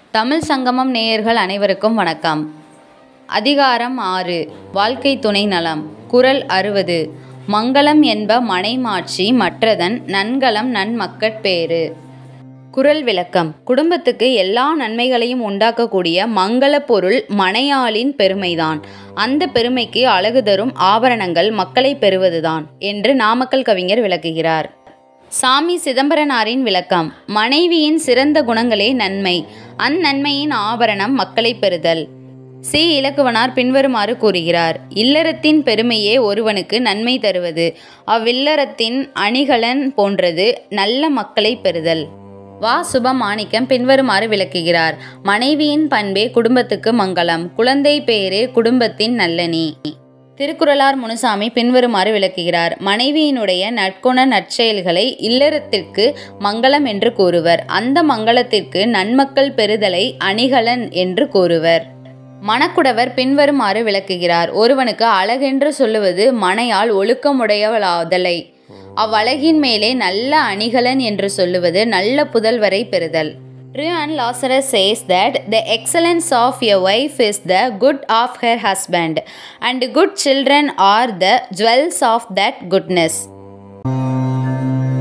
தமிழ் சங்கமம் நேயர்கள் அனைவருக்கும் வணக்கம் அதிகாரம் ஆறு வாழ்க்கை துணை நலம் குறள் அறுபது மங்களம் என்ப மனைமாட்சி மற்றதன் நன்கலம் நன்மக்கட்பேறு குறள் விளக்கம் குடும்பத்துக்கு எல்லா நன்மைகளையும் உண்டாக்கக்கூடிய மங்கள பொருள் மனையாளின் பெருமைதான் அந்த பெருமைக்கு அழகு தரும் ஆபரணங்கள் மக்களை பெறுவதுதான் என்று நாமக்கல் கவிஞர் விளக்குகிறார் சாமி சிதம்பரனாரின் விளக்கம் மனைவியின் சிறந்த குணங்களே நன்மை அந்நன்மையின் ஆபரணம் மக்களை பெறுதல் சி இலக்குவனார் பின்வருமாறு கூறுகிறார் இல்லறத்தின் பெருமையே ஒருவனுக்கு நன்மை தருவது அவ்வில்லறத்தின் அணிகலன் போன்றது நல்ல மக்களை பெறுதல் வா சுபமாணிக்கம் பின்வருமாறு விளக்குகிறார் மனைவியின் பண்பே குடும்பத்துக்கு மங்களம் குழந்தை பேரே குடும்பத்தின் நல்லனி திருக்குறளார் முனுசாமி பின்வருமாறு விளக்குகிறார் மனைவியினுடைய நற்குண நற்செயல்களை இல்லறத்திற்கு மங்களம் என்று கூறுவர் அந்த மங்களத்திற்கு நன்மக்கள் பெறுதலை அணிகலன் என்று கூறுவர் மணக்குடவர் பின்வருமாறு விளக்குகிறார் ஒருவனுக்கு அழகென்று சொல்லுவது மனையால் ஒழுக்கமுடையவளாதலை அவ்வழகின் மேலே நல்ல அணிகலன் என்று சொல்லுவது நல்ல புதல்வரை பெறுதல் Rian Lazarus says that the excellence of a wife is the good of her husband, and good children are the jewels of that goodness.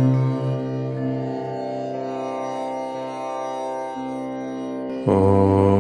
Om